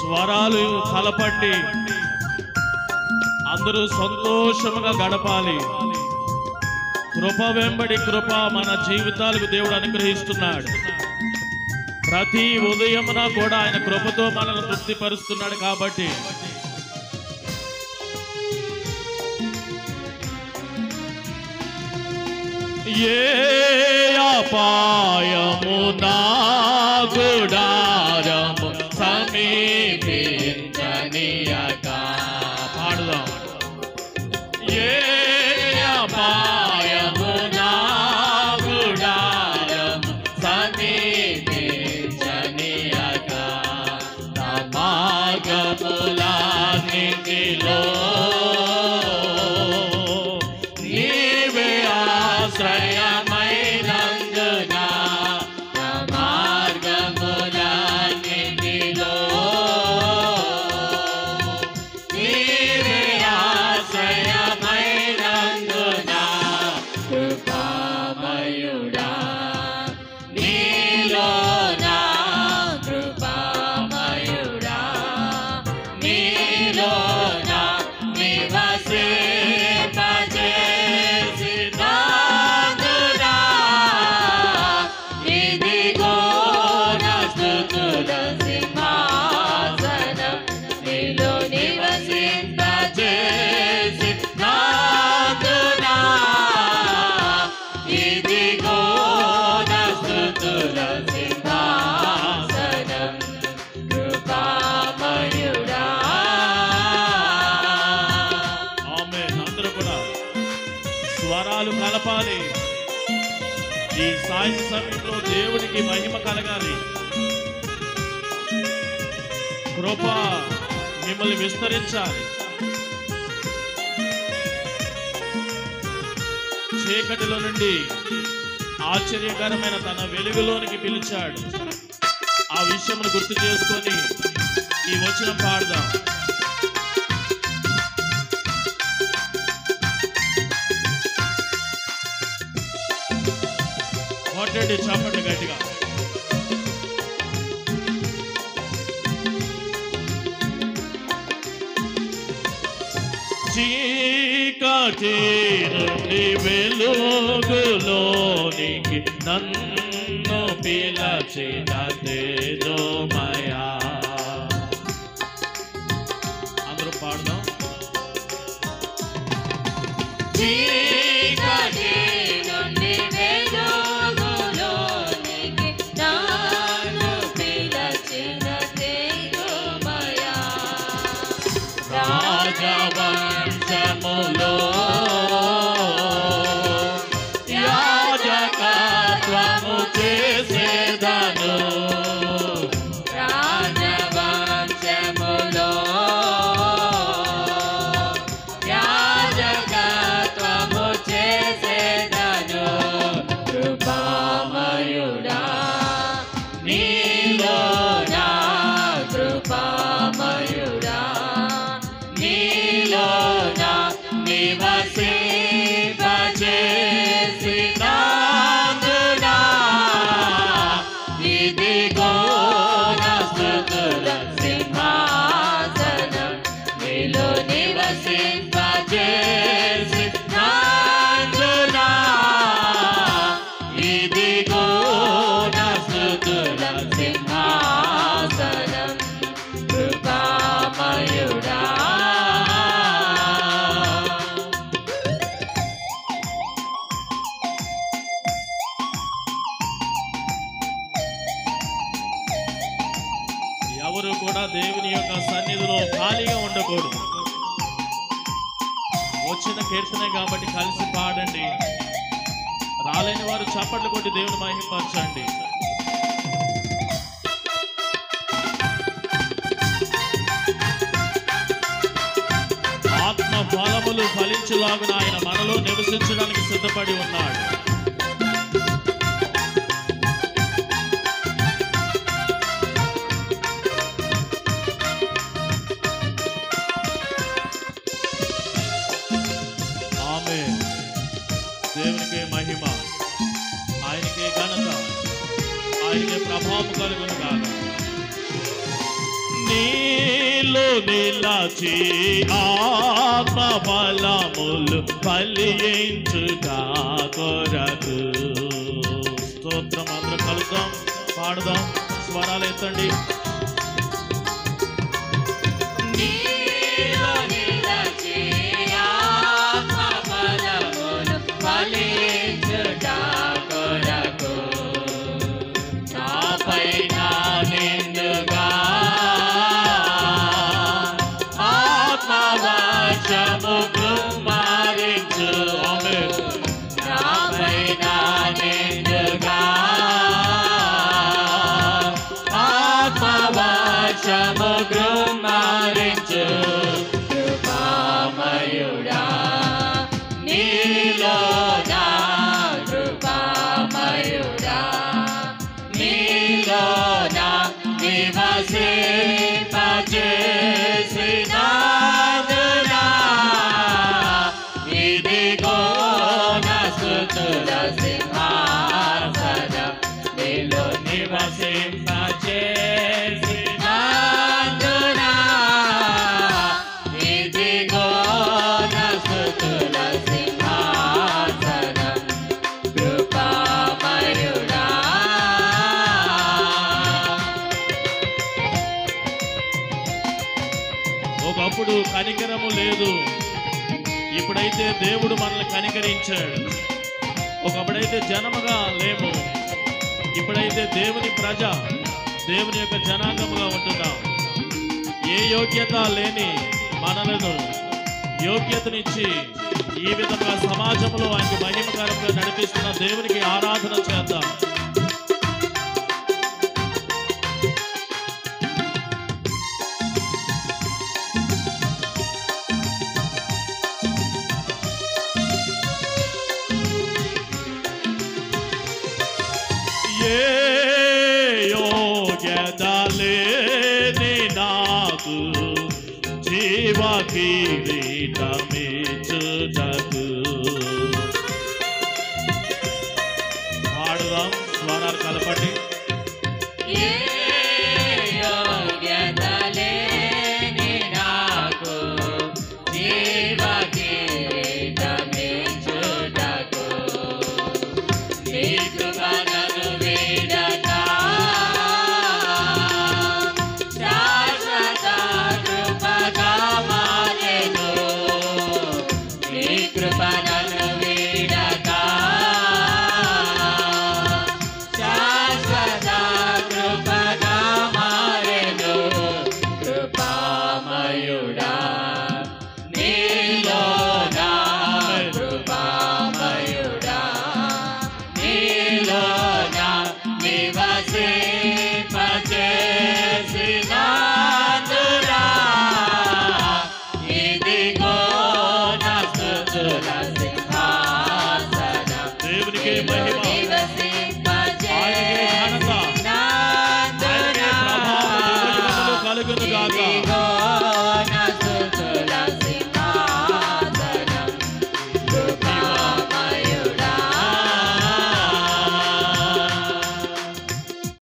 స్వరాలు కలపండి అందరూ సంతోషముగా గడపాలి కృప వెంబడి కృప మన జీవితాలకు దేవుడు అనుగ్రహిస్తున్నాడు ప్రతి ఉదయమున కూడా ఆయన కృపతో మనల్ని తృప్తిపరుస్తున్నాడు కాబట్టి ఏ అపాయము నా గుడారము సమీపించనీయక పాడుదాం ఏ అపాయము నా గుడారము సమీపించనీయక నా మార్గములన్నిటిలో నీవే ఆశ్రయమైనందున నా మార్గములన్నిటిలో నీవే ఆశ్రయమైనందున కృపామయుడా నీలో నా కృపామయుడా నీలో నా నివసింపజేసినందునా ఇదిగో నా స్తుతుల సింహాసనం నీలో నివసింపజేసినందునా ఇదిగో నా స్తుతుల సింహాసనం కృపామయుడా ఆమేన్ అందరూ కూడా స్వరాలు కలపాలి ఈ సాయం సమయంలో దేవునికి మహిమ కలగాలి కృప మిమ్మల్ని విస్తరించాలి చీకటిలో నుండి ఆశ్చర్యకరమైన తన వెలుగులోనికి పిలిచాడు ఆ విషయమును గుర్తు చేసుకొని ఈ వచనం పాడదాం కొట్టండి చప్పండి గట్టిగా చీకటి నుండి వెలుగులోనికి నన్ను పిలచిన తేజోమయా అందరూ పాడదాం చీకటి నుండి వెలుగులోనికి నన్ను పిలచిన తేజోమయా. రాజవంశములో యాజకత్వము చేసేదను రాజవంశములో యాజకత్వము చేసేదను కృపామయుడా నీలో నా కృపామయుడా నీలో నా నివసింపజేసినందునా ఇదిగో నా స్తుతుల సింహాసనం నీలో నివసింపజేసినందునా ఇదిగో నా స్తుతుల సింహాసనం కృపామయుడా ఎవరు కూడా దేవుని యొక్క సన్నిధిలో ఖాళీగా ఉండకూడదు వచ్చిన కీర్తనే కాబట్టి కలిసి పాడండి రాలేని వారు చప్పట్లు కొట్టి దేవుని మహిమపరచండి ఆత్మ ఫలములు ఫలించులాగున ఆయన మనలో నివసించడానికి సిద్ధపడి ఉన్నాడు ఆమె దేవునికే మహిమ ఆయనకే ఘనత ఆయనకే ప్రభావం కలుగును కాక నీ నిలచి ఆత్మ ఫలములు ఫలించుగా కొరకు స్తోత్రం అందరం కలుద్దాం పాడుదాం స్వరాలు ఎత్తండి నీలో నిలచి ఆత్మ ఫలములు ఫలించుట కొరకు నాపైన నిండుగా ఆత్మవర్షము కుమ్మరించు ఆమేన్. నాపైన నిండుగా ఆత్మవర్షము కుమ్మరించు కృపామయుడా నీలో నా కృపామయుడా నీలో నా నివసింపచేసినాదునా ఇదిగో నా స్తుతుల సింహాసనం నీలో నివసింపచేసినాదునా ఇదిగో నా స్తుతుల సింహాసనం కృపామయుడా ఒకప్పుడు కనికరము లేదు ఇప్పుడైతే దేవుడు మనల్ని కనికరించాడు ఒకప్పుడైతే జనముగా లేము ఇప్పుడైతే దేవుని ప్రజ దేవుని యొక్క జనాంగముగా ఉంటున్నాం ఏ యోగ్యత లేని మనలను యోగ్యతనిచ్చి ఈ విధంగా సమాజంలో ఆయనకి మహిమకరంగా నడిపిస్తున్న దేవునికి ఆరాధన చేద్దాం ఏ యోగ్యత లేని నాకు జీవ కిరీటమిచ్చావు